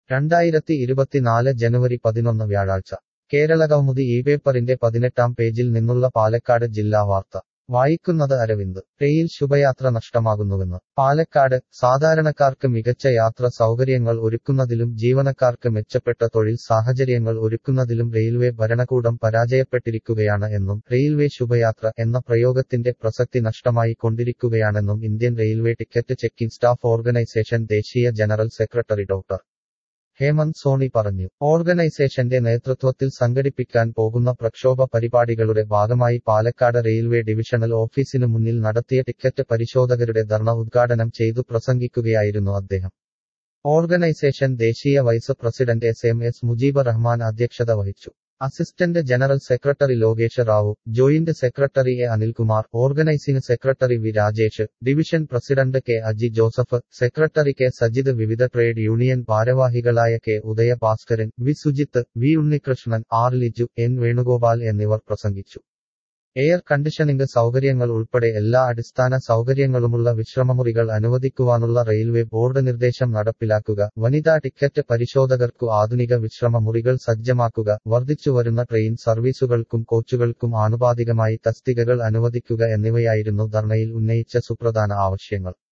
രണ്ടായിരത്തി ഇരുപത്തിനാല് ജനുവരി പതിനൊന്ന് വ്യാഴാഴ്ച കേരളകൗമുദി ഈ പേപ്പറിന്റെ പതിനെട്ടാം പേജിൽ നിന്നുള്ള പാലക്കാട് ജില്ലാ വാർത്ത വായിക്കുന്നത് അരവിന്ദ് റെയിൽ ശുഭയാത്ര നഷ്ടമാകുന്നുവെന്ന് പാലക്കാട് സാധാരണക്കാർക്ക് മികച്ച യാത്ര സൗകര്യങ്ങൾ ഒരുക്കുന്നതിലും ജീവനക്കാർക്ക് മെച്ചപ്പെട്ട തൊഴിൽ സാഹചര്യങ്ങൾ ഒരുക്കുന്നതിലും റെയിൽവേ ഭരണകൂടം പരാജയപ്പെട്ടിരിക്കുകയാണ് എന്നും റെയിൽവേ ശുഭയാത്ര എന്ന പ്രയോഗത്തിന്റെ പ്രസക്തി നഷ്ടമായി കൊണ്ടിരിക്കുകയാണെന്നും Indian railway ticket checking staff organisation ദേശീയ general secretary doctor Hemant Soni പറഞ്ഞു ഓർഗനൈസേഷന്റെ നേതൃത്വത്തിൽ സംഘടിപ്പിക്കാൻ പോകുന്ന പ്രക്ഷോഭ പരിപാടികളുടെ ഭാഗമായി പാലക്കാട് റെയിൽവേ ഡിവിഷണൽ ഓഫീസിനു മുന്നിൽ നടത്തിയ ടിക്കറ്റ് പരിശോധകരുടെ ധർണ ഉദ്ഘാടനം ചെയ്തു പ്രസംഗിക്കുകയായിരുന്നു അദ്ദേഹം ഓർഗനൈസേഷൻ ദേശീയ vice president S M S Mujeeb Rahman അധ്യക്ഷത വഹിച്ചു assistant general secretary Lokesh Rao joint secretary A Anilkumar organising secretary V Rajesh division president K Aji Joseph secretary K Sajith വിവിധ ട്രേഡ് യൂണിയൻ ഭാരവാഹികളായ K Udaya Bhaskaran V Sujith V Unnikrishnan R Liju N Venugopal എന്നിവർ പ്രസംഗിച്ചു എയർ കണ്ടീഷനിംഗ് സൗകര്യങ്ങൾ ഉൾപ്പെടെ എല്ലാ അടിസ്ഥാന സൗകര്യങ്ങളുമുള്ള വിശ്രമമുറികൾ അനുവദിക്കുവാനുള്ള റെയിൽവേ ബോർഡ് നിർദ്ദേശം നടപ്പിലാക്കുക വനിതാ ടിക്കറ്റ് പരിശോധകർക്കു ആധുനിക വിശ്രമ മുറികൾ സജ്ജമാക്കുക വർദ്ധിച്ചുവരുന്ന ട്രെയിൻ സർവീസുകൾക്കും കോച്ചുകൾക്കും ആനുപാതികമായി തസ്തികകൾ അനുവദിക്കുക എന്നിവയായിരുന്നു ധർണയിൽ ഉന്നയിച്ച സുപ്രധാന ആവശ്യങ്ങൾ